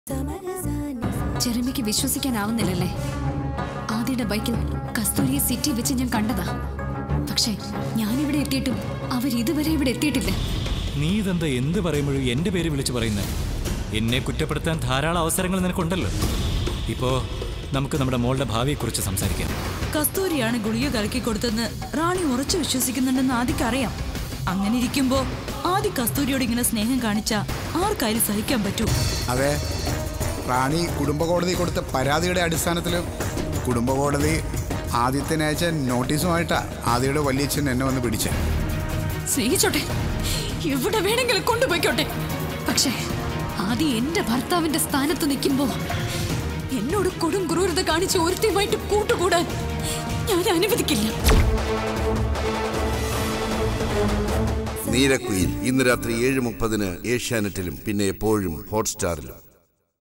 ചെറുമിക്ക് വിശ്വസിക്കാനാവുന്നില്ലല്ലേ ആദിയുടെ ബൈക്കിൽ കസ്തൂരിയെ സിറ്റി വെച്ച് ഞാൻ കണ്ടതാ പക്ഷേ ഞാനിവിടെ എത്തിയിട്ടും അവർ ഇതുവരെ ഇവിടെ എത്തിയിട്ടില്ല നീ ഇതെന്താ എന്ത് പറയുമ്പോഴും എന്റെ പേര് വിളിച്ചു പറയുന്നത് എന്നെ കുറ്റപ്പെടുത്താൻ ധാരാളം അവസരങ്ങൾ നിനക്കുണ്ടല്ലോ ഇപ്പോ നമുക്ക് നമ്മുടെ മോളുടെ ഭാവിയെക്കുറിച്ച് സംസാരിക്കാം കസ്തൂരിയാണ് ഗുളിക കലക്കി കൊടുത്തെന്ന് റാണി ഉറച്ചു വിശ്വസിക്കുന്നുണ്ടെന്ന് ആദിക്ക് അറിയാം അങ്ങനെ ഇരിക്കുമ്പോ ആദി കസ്തൂരിയോട് ഇങ്ങനെ സ്നേഹം കാണിച്ച ആർക്കായാലും സഹിക്കാൻ പറ്റൂ അതെ റാണി കുടുംബ കോടതി കൊടുത്ത പരാതിയുടെ അടിസ്ഥാനത്തിൽ കുടുംബ കോടതി ആദ്യത്തിന് അയച്ച നോട്ടീസുമായിട്ടാ ആദ്യയുടെ വലിയച്ഛൻ എന്നെ വന്ന് പിടിച്ചത് സ്നേഹിച്ചോട്ടെ എവിടെ വേണമെങ്കിലും കൊണ്ടുപോയിക്കോട്ടെ പക്ഷേ ആദ്യം എന്റെ ഭർത്താവിന്റെ സ്ഥാനത്ത് നിൽക്കുമ്പോ എന്നോട് കൊടും ക്രൂരത കാണിച്ച് ഒരുത്തിയുമായിട്ട് കൂട്ടുകൂടാൻ ഞാൻ അനുവദിക്കില്ല നീരക്കുയിൽ ഇന്ന് രാത്രി ഏഴ് മുപ്പതിന് ഏഷ്യാനെറ്റിലും പിന്നെ എപ്പോഴും ഹോട്ട്സ്റ്റാറിലും